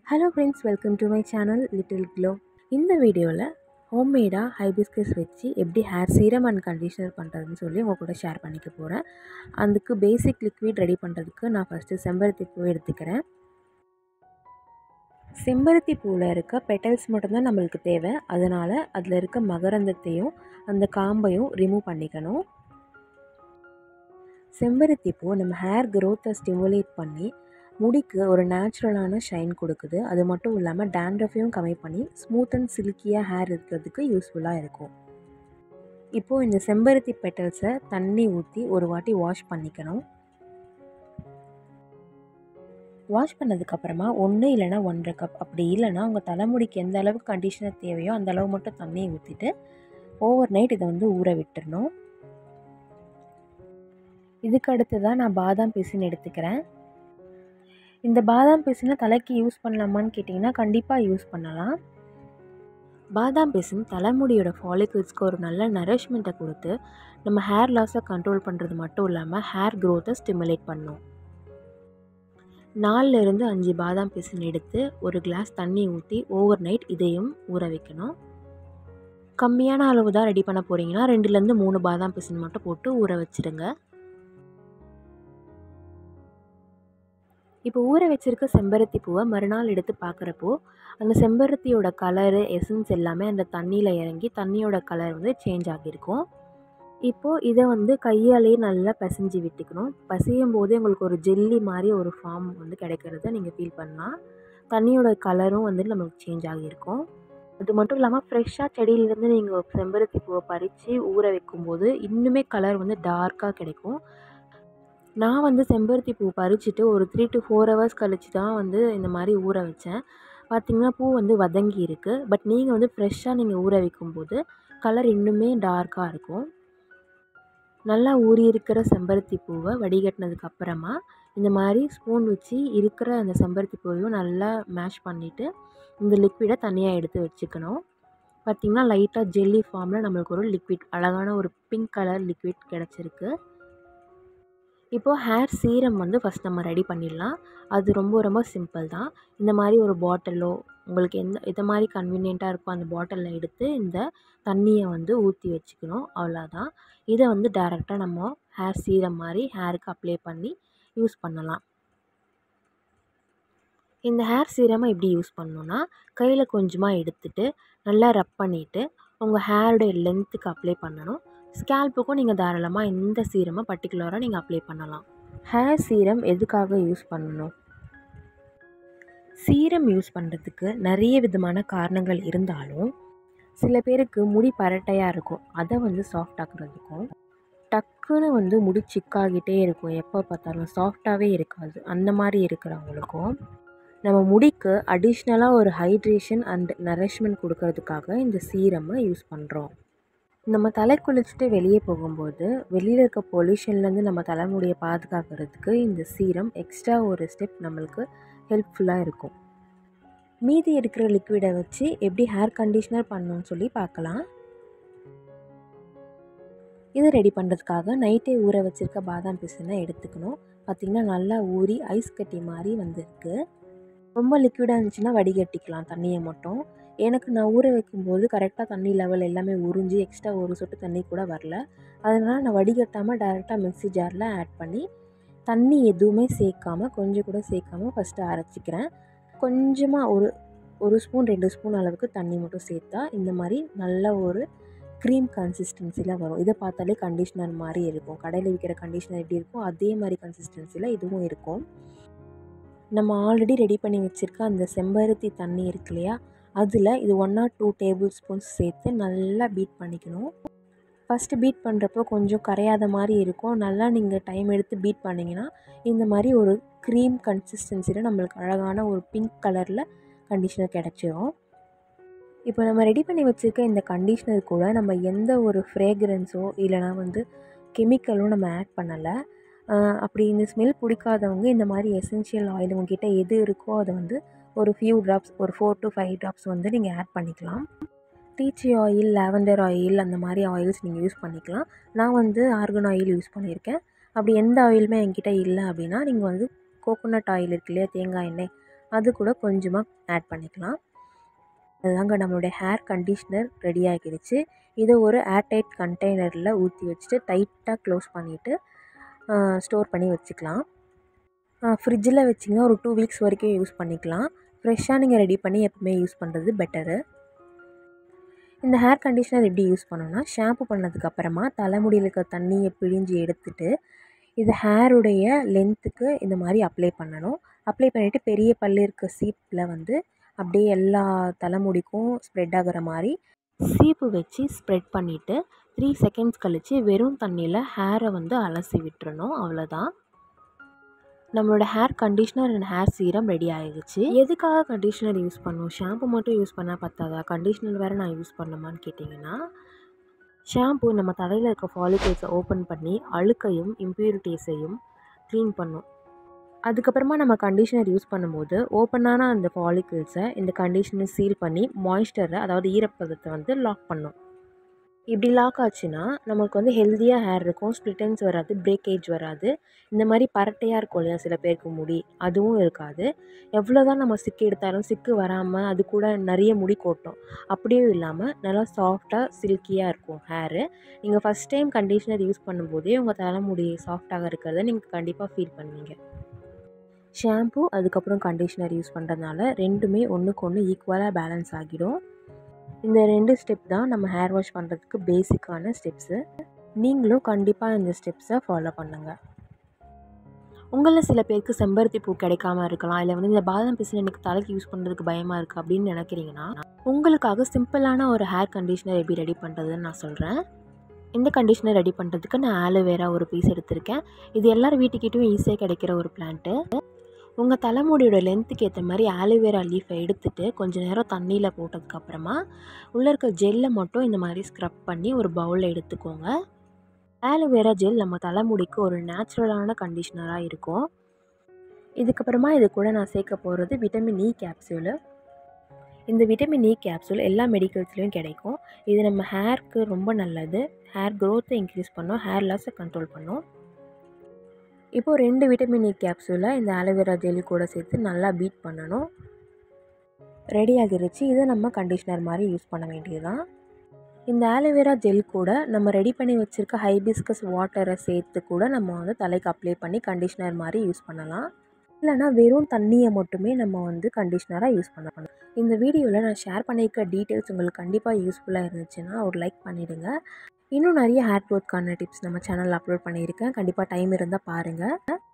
hello friends welcome to my channel little glow இந்த வீடியோவில் ஹோம்மேடாக hibiscus வச்சு எப்படி ஹேர் சீரம் அண்ட் கண்டிஷனர் பண்ணுறதுன்னு சொல்லி உங்கள் கூட ஷேர் பண்ணிக்க போகிறேன் அதுக்கு பேசிக் லிக்விட் ரெடி பண்ணுறதுக்கு நான் ஃபஸ்ட்டு செம்பருத்தி பூ எடுத்துக்கிறேன் செம்பருத்தி பூவில் இருக்க பெட்டல்ஸ் மட்டும்தான் நம்மளுக்கு தேவை அதனால் அதில் இருக்க மகரந்தத்தையும் அந்த காம்பையும் ரிமூவ் பண்ணிக்கணும் செம்பருத்தி பூ நம்ம ஹேர் க்ரோத்தை ஸ்டிமுலேட் பண்ணி முடிக்கு ஒரு நேச்சுரலான ஷைன் கொடுக்குது அது மட்டும் இல்லாமல் டேண்ட்ரஃபையும் கம்மி பண்ணி ஸ்மூத் அண்ட் சில்கியாக ஹேர் இருக்கிறதுக்கு யூஸ்ஃபுல்லாக இருக்கும் இப்போது இந்த செம்பருத்தி பெட்டல்ஸை தண்ணி ஊற்றி ஒரு வாட்டி வாஷ் பண்ணிக்கணும் வாஷ் பண்ணதுக்கப்புறமா ஒன்று இல்லைனா ஒன்றரை கப் அப்படி இல்லைனா உங்கள் தலைமுடிக்கு எந்த அளவுக்கு கண்டிஷனர் தேவையோ அந்த அளவு மட்டும் தண்ணியை ஊற்றிட்டு ஓவர் நைட் இதை வந்து ஊற விட்டுறணும் இதுக்கு அடுத்து தான் நான் பாதாம் பிசின் எடுத்துக்கிறேன் இந்த பாதாம் பிசினை தலைக்கு யூஸ் பண்ணலாமான்னு கேட்டிங்கன்னா கண்டிப்பாக யூஸ் பண்ணலாம் பாதாம் பிசின் தலைமுடியோட ஃபாலிகல்ஸ்க்கு ஒரு நல்ல நரிஷ்மெண்ட்டை கொடுத்து நம்ம ஹேர் லாஸை கண்ட்ரோல் பண்ணுறது மட்டும் இல்லாமல் ஹேர் க்ரோத்தை ஸ்டிமுலேட் பண்ணும் நாலுலேருந்து அஞ்சு பாதாம் பிசின் எடுத்து ஒரு கிளாஸ் தண்ணி ஊற்றி ஓவர் நைட் இதையும் ஊற வைக்கணும் கம்மியான அளவு தான் ரெடி பண்ண போகிறீங்கன்னா ரெண்டுலேருந்து மூணு பாதாம் பிசின் மட்டும் போட்டு ஊற வச்சுடுங்க இப்போ ஊற வச்சுருக்க செம்பருத்தி பூவை மறுநாள் எடுத்து பார்க்குறப்போ அந்த செம்பருத்தியோட கலரு எசன்ஸ் எல்லாமே அந்த தண்ணியில் இறங்கி தண்ணியோட கலர் வந்து சேஞ்ச் ஆகியிருக்கும் இப்போது இதை வந்து கையாலேயே நல்லா பிசைஞ்சு விட்டுக்கணும் பசையும் போது உங்களுக்கு ஒரு ஜெல்லி மாதிரி ஒரு ஃபார்ம் வந்து கிடைக்கிறத நீங்கள் ஃபீல் பண்ணலாம் தண்ணியோட கலரும் வந்து நம்மளுக்கு சேஞ்ச் ஆகியிருக்கும் அது மட்டும் இல்லாமல் ஃப்ரெஷ்ஷாக செடியிலேருந்து நீங்கள் செம்பருத்தி பூவை பறித்து ஊற வைக்கும்போது இன்னுமே கலர் வந்து டார்க்காக கிடைக்கும் நான் வந்து செம்பருத்தி பூ பறிச்சுட்டு ஒரு த்ரீ டு ஃபோர் ஹவர்ஸ் கழித்து தான் வந்து இந்த மாதிரி ஊற வச்சேன் பார்த்திங்கன்னா பூ வந்து வதங்கி இருக்குது பட் நீங்கள் வந்து ஃப்ரெஷ்ஷாக நீங்கள் ஊற வைக்கும்போது கலர் இன்னுமே டார்க்காக இருக்கும் நல்லா ஊறி இருக்கிற செம்பருத்தி பூவை வடிகட்டினதுக்கு அப்புறமா இந்த மாதிரி ஸ்பூன் வச்சு இருக்கிற அந்த செம்பருத்தி பூவையும் நல்லா மேஷ் பண்ணிவிட்டு இந்த லிக்விடை தனியாக எடுத்து வச்சுக்கணும் பார்த்திங்கன்னா லைட்டாக ஜெல்லி ஃபார்மில் நம்மளுக்கு ஒரு லிக்விட் அழகான ஒரு பிங்க் கலர் லிக்விட் கிடச்சிருக்கு இப்போது ஹேர் சீரம் வந்து ஃபஸ்ட் நம்ம ரெடி பண்ணிடலாம் அது ரொம்ப ரொம்ப சிம்பிள் தான் இந்த மாதிரி ஒரு பாட்டிலோ உங்களுக்கு எந்த எது மாதிரி கன்வீனியண்ட்டாக இருக்கோ அந்த பாட்டிலில் எடுத்து இந்த தண்ணியை வந்து ஊற்றி வச்சுக்கணும் அவ்வளோதான் இதை வந்து டேரெக்டாக நம்ம ஹேர் சீரம் மாதிரி ஹேருக்கு அப்ளை பண்ணி யூஸ் பண்ணலாம் இந்த ஹேர் சீரமை எப்படி யூஸ் பண்ணணுன்னா கையில் கொஞ்சமாக எடுத்துகிட்டு நல்லா ரப் பண்ணிவிட்டு உங்கள் ஹேருடைய லென்த்துக்கு அப்ளை பண்ணணும் ஸ்கேல்ப்புக்கும் நீங்கள் தாராளமாக இந்த சீரமை பர்டிகுலராக நீங்கள் அப்ளை பண்ணலாம் ஹேர் சீரம் எதுக்காக யூஸ் பண்ணணும் சீரம் யூஸ் பண்ணுறதுக்கு நிறைய விதமான காரணங்கள் இருந்தாலும் சில பேருக்கு முடி பரட்டையாக இருக்கும் அதை வந்து சாஃப்ட் ஆக்குறதுக்கும் டக்குன்னு வந்து முடி சிக்காகிட்டே இருக்கும் எப்போ பார்த்தாலும் சாஃப்டாகவே இருக்காது அந்த மாதிரி இருக்கிறவங்களுக்கும் நம்ம முடிக்கு அடிஷ்னலாக ஒரு ஹைட்ரேஷன் அண்ட் நரிஷ்மெண்ட் கொடுக்கறதுக்காக இந்த சீரமை யூஸ் பண்ணுறோம் நம்ம தலை குளிச்சுட்டு வெளியே போகும்போது வெளியில் இருக்க பொல்யூஷன்லேருந்து நம்ம தலைமுடியை பாதுகாக்கிறதுக்கு இந்த சீரம் எக்ஸ்ட்ரா ஒரு ஸ்டெப் நம்மளுக்கு ஹெல்ப்ஃபுல்லாக இருக்கும் மீதி இருக்கிற லிக்விடை வச்சு எப்படி ஹேர் கண்டிஷ்னர் பண்ணணும்னு சொல்லி பார்க்கலாம் இது ரெடி பண்ணுறதுக்காக நைட்டே ஊற வச்சுருக்க பாதாம் பிசினை எடுத்துக்கணும் பார்த்திங்கன்னா நல்லா ஊறி ஐஸ் கட்டி மாதிரி வந்திருக்கு ரொம்ப லிக்விடாக இருந்துச்சுன்னா வடிகட்டிக்கலாம் தண்ணியை மட்டும் எனக்கு நான் ஊற வைக்கும்போது கரெக்டாக தண்ணி லெவல் எல்லாமே உறிஞ்சி எக்ஸ்ட்ரா ஒரு சொட்டு தண்ணி கூட வரல அதனால் நான் வடிகட்டாமல் டேரெக்டாக மிக்ஸி ஜாரில் ஆட் பண்ணி தண்ணி எதுவுமே சேர்க்காமல் கொஞ்சம் கூட சேர்க்காமல் ஃபஸ்ட்டு அரைச்சிக்கிறேன் கொஞ்சமாக ஒரு ஒரு ஸ்பூன் ரெண்டு ஸ்பூன் அளவுக்கு தண்ணி மட்டும் சேர்த்தா இந்த மாதிரி நல்ல ஒரு க்ரீம் கன்சிஸ்டன்சியில் வரும் இதை பார்த்தாலே கண்டிஷ்னர் மாதிரி இருக்கும் கடையில் விற்கிற கண்டிஷ்னர் எப்படி இருக்கும் அதே மாதிரி கன்சிஸ்டன்சியில் இதுவும் இருக்கும் நம்ம ஆல்ரெடி ரெடி பண்ணி வச்சுருக்க அந்த செம்பருத்தி தண்ணி இருக்கு இல்லையா அதில் இது one or two tablespoons சேர்த்து நல்லா பீட் பண்ணிக்கணும் ஃபஸ்ட்டு பீட் பண்ணுறப்போ கொஞ்சம் கரையாத மாதிரி இருக்கும் நல்லா நீங்கள் டைம் எடுத்து பீட் பண்ணிங்கன்னா இந்த மாதிரி ஒரு க்ரீம் கன்சிஸ்டன்சியில் நம்மளுக்கு அழகான ஒரு பிங்க் கலரில் கண்டிஷ்னர் கிடச்சிரும் இப்போ நம்ம ரெடி பண்ணி வச்சுருக்க இந்த கண்டிஷ்னர் கூட நம்ம எந்த ஒரு ஃப்ரேக்ரன்ஸோ இல்லைனா வந்து கெமிக்கலும் நம்ம ஆட் பண்ணலை அப்படி இந்த ஸ்மெல் பிடிக்காதவங்க இந்த மாதிரி எசென்ஷியல் ஆயில் உங்ககிட்ட எது இருக்கோ அதை வந்து ஒரு ஃபியூ ட்ராப்ஸ் ஒரு ஃபோர் டு ஃபைவ் ட்ராப்ஸ் வந்து நீங்கள் ஆட் பண்ணிக்கலாம் டீச்சி ஆயில் லாவெண்டர் ஆயில் அந்த மாதிரி ஆயில்ஸ் நீங்கள் யூஸ் பண்ணிக்கலாம் நான் வந்து ஆர்கன் ஆயில் யூஸ் பண்ணியிருக்கேன் அப்படி எந்த ஆயிலுமே என்கிட்ட இல்லை அப்படின்னா நீங்கள் வந்து கோகோனட் ஆயில் இருக்கு இல்லையா தேங்காய் எண்ணெய் அது கூட கொஞ்சமாக ஆட் பண்ணிக்கலாம் அதுதாங்க நம்மளுடைய ஹேர் கண்டிஷ்னர் ரெடி ஆகிடுச்சு இதை ஒரு ஏர்டைட் கண்டெய்னரில் ஊற்றி வச்சுட்டு டைட்டாக க்ளோஸ் பண்ணிவிட்டு ஸ்டோர் பண்ணி வச்சுக்கலாம் ஃப்ரிட்ஜில் வச்சிங்கன்னா ஒரு டூ வீக்ஸ் வரைக்கும் யூஸ் பண்ணிக்கலாம் ஃப்ரெஷ்ஷாக நீங்கள் ரெடி பண்ணி எப்பவுமே யூஸ் பண்ணுறது பெட்டரு இந்த ஹேர் கண்டிஷ்னர் எப்படி யூஸ் பண்ணணும்னா ஷாம்பு பண்ணதுக்கப்புறமா தலைமுடியில் இருக்க தண்ணியை பிழிஞ்சு எடுத்துட்டு இது ஹேருடைய லென்த்துக்கு இந்த மாதிரி அப்ளை பண்ணணும் அப்ளை பண்ணிவிட்டு பெரிய பல்லு இருக்க சீப்பில் வந்து அப்படியே எல்லா தலைமுடிக்கும் ஸ்ப்ரெட் ஆகிற மாதிரி சீப்பு வச்சு ஸ்ப்ரெட் பண்ணிவிட்டு த்ரீ செகண்ட்ஸ் கழித்து வெறும் தண்ணியில் ஹேரை வந்து அலசி விட்டுறணும் அவ்வளோதான் நம்மளோட hair conditioner and hair serum ready ஆகிடுச்சு எதுக்காக கண்டிஷ்னர் யூஸ் பண்ணுவோம் ஷாம்பு மட்டும் யூஸ் பண்ணால் பத்தாதா கண்டிஷ்னர் வேறு நான் யூஸ் பண்ணமான்னு கேட்டிங்கன்னா ஷாம்பு நம்ம தலையில் இருக்க ஃபாலிகல்ஸை ஓப்பன் பண்ணி அழுக்கையும் இம்ப்யூரிட்டிஸையும் க்ளீன் பண்ணும் அதுக்கப்புறமா நம்ம கண்டிஷ்னர் யூஸ் பண்ணும்போது ஓப்பனான அந்த ஃபாலிகல்ஸை இந்த கண்டிஷ்னர் சீல் பண்ணி மாய்ஸ்டரை அதாவது ஈரப்பதத்தை வந்து லாக் பண்ணும் இப்படி லாக் ஆச்சுன்னா நமக்கு வந்து ஹெல்த்தியாக ஹேர் இருக்கும் ஸ்ப்ளிட்டன்ஸ் வராது பிரேக்கேஜ் வராது இந்த மாதிரி பரட்டையாக இருக்கும் இல்லையா சில பேருக்கு முடி அதுவும் இருக்காது எவ்வளோ தான் நம்ம சிக்கு எடுத்தாலும் சிக்கு வராமல் அது கூட நிறைய முடி கொட்டும் அப்படியும் இல்லாமல் நல்லா சாஃப்டாக சில்கியாக இருக்கும் ஹேரு நீங்கள் ஃபஸ்ட் டைம் கண்டிஷ்னர் யூஸ் பண்ணும்போதே உங்கள் தலைமுடி சாஃப்டாக இருக்கிறத நீங்கள் கண்டிப்பாக ஃபீல் பண்ணுவீங்க ஷாம்பு அதுக்கப்புறம் கண்டிஷ்னர் யூஸ் பண்ணுறதுனால ரெண்டுமே ஒன்றுக்கு ஒன்று ஈக்குவலாக பேலன்ஸ் ஆகிடும் இந்த ரெண்டு ஸ்டெப் தான் நம்ம ஹேர் வாஷ் பண்ணுறதுக்கு பேசிக்கான ஸ்டெப்ஸு நீங்களும் கண்டிப்பாக இந்த ஸ்டெப்ஸை ஃபாலோ பண்ணுங்கள் உங்களில் சில பேருக்கு செம்பருத்தி பூ கிடைக்காம இருக்கலாம் இல்லை வந்து இந்த பாதாம் பிசின் எனக்கு தலைக்கு யூஸ் பண்ணுறதுக்கு பயமாக இருக்குது அப்படின்னு நினைக்கிறீங்கன்னா உங்களுக்காக சிம்பிளான ஒரு ஹேர் கண்டிஷ்னர் எப்படி ரெடி பண்ணுறதுன்னு நான் சொல்கிறேன் இந்த கண்டிஷ்னர் ரெடி பண்ணுறதுக்கு நான் ஆலோவேரா ஒரு பீஸ் எடுத்திருக்கேன் இது எல்லார் வீட்டுக்கிட்டையும் ஈஸியாக கிடைக்கிற ஒரு பிளான்ட்டு உங்கள் தலைமுடியோட லென்த்துக்கு ஏற்ற மாதிரி ஆலோவேரா லீஃபை எடுத்துகிட்டு கொஞ்சம் நேரம் தண்ணியில் போட்டதுக்கப்புறமா உள்ளே இருக்க ஜெல்லை மட்டும் இந்த மாதிரி ஸ்க்ரப் பண்ணி ஒரு பவுலில் எடுத்துக்கோங்க ஆலோவேரா ஜெல் நம்ம தலைமுடிக்கு ஒரு நேச்சுரலான கண்டிஷ்னராக இருக்கும் இதுக்கப்புறமா இது கூட நான் சேர்க்க போகிறது விட்டமின் இ கேப்சூலு இந்த விட்டமின் இ கேப்சூல் எல்லா மெடிக்கல்ஸ்லேயும் கிடைக்கும் இது நம்ம ஹேருக்கு ரொம்ப நல்லது ஹேர் க்ரோத்தை இன்க்ரீஸ் பண்ணும் ஹேர் லாஸை கண்ட்ரோல் பண்ணும் இப்போது ரெண்டு விட்டமின் இ கேப்சூலை இந்த ஆலோவேரா ஜெல் கூட சேர்த்து நல்லா பீட் பண்ணணும் ரெடி ஆகிருச்சு இதை நம்ம கண்டிஷ்னர் மாதிரி யூஸ் பண்ண வேண்டியது தான் இந்த ஆலோவேரா ஜெல் கூட நம்ம ரெடி பண்ணி வச்சுருக்க ஹைபிஸ்கஸ் வாட்டரை சேர்த்து கூட நம்ம வந்து தலைக்கு அப்ளை பண்ணி கண்டிஷ்னர் மாதிரி யூஸ் பண்ணலாம் இல்லைனா வெறும் தண்ணியை மட்டுமே நம்ம வந்து கண்டிஷ்னராக யூஸ் பண்ணலாம் இந்த வீடியோவில் நான் ஷேர் பண்ணியிருக்க டீட்டெயில்ஸ் உங்களுக்கு கண்டிப்பாக யூஸ்ஃபுல்லாக இருந்துச்சுன்னா ஒரு லைக் பண்ணிவிடுங்க இன்னும் நிறைய ஹேர் க்ரோத்க்கான டிப்ஸ் நம்ம சேனலில் அப்லோட் பண்ணியிருக்கேன் கண்டிப்பாக டைம் இருந்தால் பாருங்கள்